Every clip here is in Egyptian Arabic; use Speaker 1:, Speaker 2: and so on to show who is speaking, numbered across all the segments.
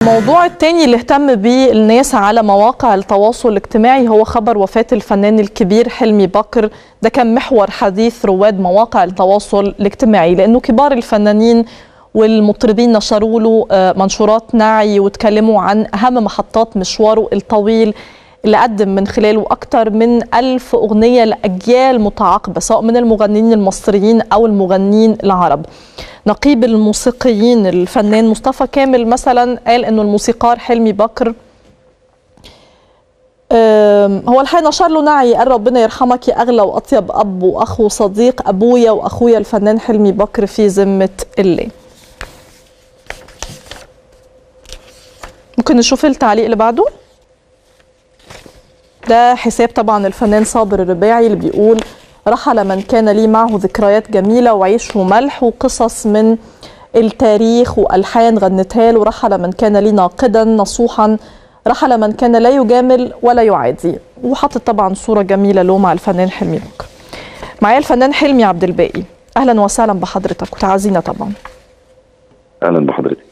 Speaker 1: الموضوع التاني اللي اهتم بيه الناس على مواقع التواصل الاجتماعي هو خبر وفاة الفنان الكبير حلمي بكر ده كان محور حديث رواد مواقع التواصل الاجتماعي لأنه كبار الفنانين والمطربين نشروا له منشورات نعي واتكلموا عن أهم محطات مشواره الطويل اللي قدم من خلاله أكثر من ألف أغنية لأجيال متعاقبة سواء من المغنيين المصريين أو المغنيين العرب نقيب الموسيقيين الفنان مصطفى كامل مثلا قال انه الموسيقار حلمي بكر هو الحقيقه نشر له نعي قال ربنا يرحمك يا اغلى واطيب اب واخ وصديق ابويا واخويا الفنان حلمي بكر في ذمه الله ممكن نشوف التعليق اللي بعده ده حساب طبعا الفنان صابر الرباعي اللي بيقول رحل من كان لي معه ذكريات جميلة وعيش وملح وقصص من التاريخ وألحان غنتها له رحل من كان لي ناقدا نصوحا رحل من كان لا يجامل ولا يعادي وحطت طبعا صورة جميلة له مع الفنان حلمي بكر معايا الفنان حلمي عبد الباقي أهلا وسهلا بحضرتك وتعزينا طبعا
Speaker 2: أهلا بحضرتك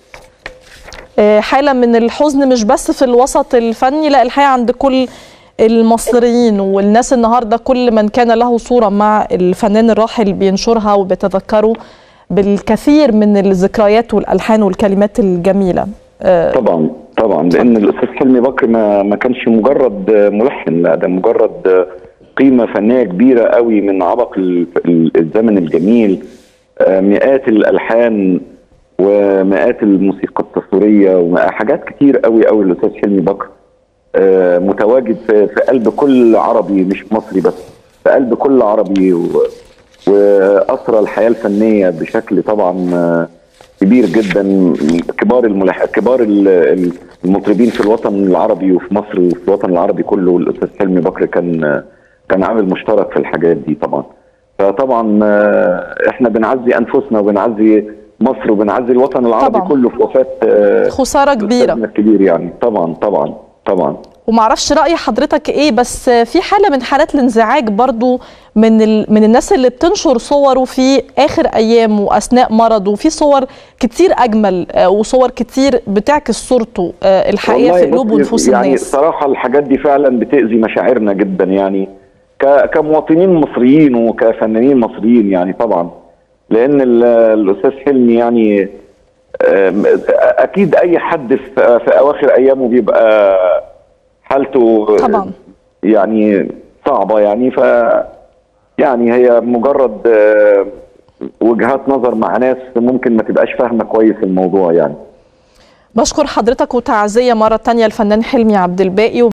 Speaker 1: حالة من الحزن مش بس في الوسط الفني لا الحقيقة عند كل المصريين والناس النهارده كل من كان له صوره مع الفنان الراحل بينشرها وبيتذكروا بالكثير من الذكريات والالحان والكلمات الجميله
Speaker 2: طبعا طبعا لان الاستاذ حلمي بكر ما ما كانش مجرد ملحن لا ده مجرد قيمه فنيه كبيره قوي من عبق الزمن الجميل مئات الالحان ومئات الموسيقى التصويريه وحاجات كتير قوي قوي الاستاذ حلمي بكر متواجد في, في قلب كل عربي مش مصري بس في قلب كل عربي وأسرى الحياة الفنية بشكل طبعا كبير جدا كبار الملح... كبار المطربين في الوطن العربي وفي مصر وفي الوطن العربي كله والاستاذ حلمي بكر كان كان عامل مشترك في الحاجات دي طبعا فطبعا احنا بنعزي انفسنا وبنعزي مصر وبنعزي الوطن العربي
Speaker 1: طبعا.
Speaker 2: كله في وفاه
Speaker 1: خساره كبيره
Speaker 2: كبير يعني طبعا طبعا طبعا
Speaker 1: ومعرفش راي حضرتك ايه بس في حاله من حالات الانزعاج برضو من ال... من الناس اللي بتنشر صوره في اخر ايام واثناء مرضه وفي صور كتير اجمل وصور كتير بتعكس صورته الحقيقه في قلوب ونفوس
Speaker 2: يعني
Speaker 1: الناس
Speaker 2: يعني صراحه الحاجات دي فعلا بتاذي مشاعرنا جدا يعني ك... كمواطنين مصريين وكفنانين مصريين يعني طبعا لان الاستاذ حلمي يعني اكيد اي حد في, في اواخر ايامه بيبقى حالته
Speaker 1: طبعا
Speaker 2: يعني صعبه يعني ف يعني هي مجرد وجهات نظر مع ناس ممكن ما تبقاش فاهمه كويس الموضوع يعني
Speaker 1: بشكر حضرتك وتعزيه مره تانية الفنان حلمي عبد الباقي